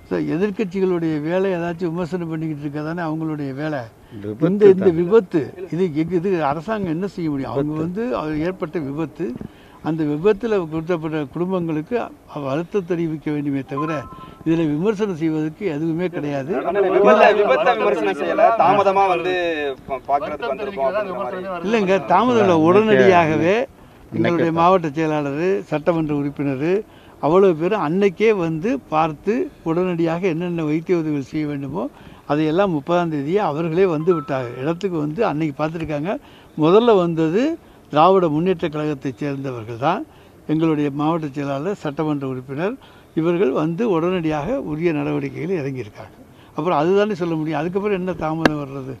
so எதிர்க்கட்சிகளுடைய வேலை ஏதாச்சும் விமர்சனம் பண்ணிக்கிட்டு இருக்க தானே அவங்களுடைய வேலை விபத்து இந்த இந்த விபத்து இது எங்க- இது அரசாங்கம் என்ன செய்ய முடியும் அவங்க வந்து அது ஏற்பட்ட விபத்து அந்த விபத்தில் கொடுத்தப்பட்ட குடும்பங்களுக்கு அவ- வருத்தம் தெரிவிக்க வேண்டுமே தவிர இதில் விமர்சனம் செய்வதற்கு எதுவுமே கிடையாது விபத்தை விபத்தை விமர்சனம் செய்யல தாமதமா வந்து பா- பாக்குறதுக்கு வந்திருக்கோம் அப்படின்ற மாதிரி இல்லைங்க தாமதம் இல்லை உடனடியாகவே எங்களுடைய மாவட்ட செயலாளர் சட்டமன்ற உறுப்பினர் அவ்வளோ பேர் அன்னைக்கே வந்து பார்த்து உடனடியாக என்னென்ன வைத்திய உதவிகள் செய்ய வேண்டுமோ அதையெல்லாம் முப்பதாம் தேதியே அவர்களே வந்து விட்டாங்க இடத்துக்கு வந்து அன்னைக்கு பார்த்துருக்காங்க முதல்ல வந்தது திராவிட முன்னேற்றக் கழகத்தைச் சேர்ந்தவர்கள் தான் எங்களுடைய மாவட்ட செயலாளர் சட்டமன்ற உறுப்பினர் இவர்கள் வந்து உடனடியாக உரிய நடவடிக்கைகளில் இறங்கியிருக்காங்க அப்புறம் அதுதானே சொல்ல முடியும் அதுக்கப்புறம் என்ன தாமதம் வர்றது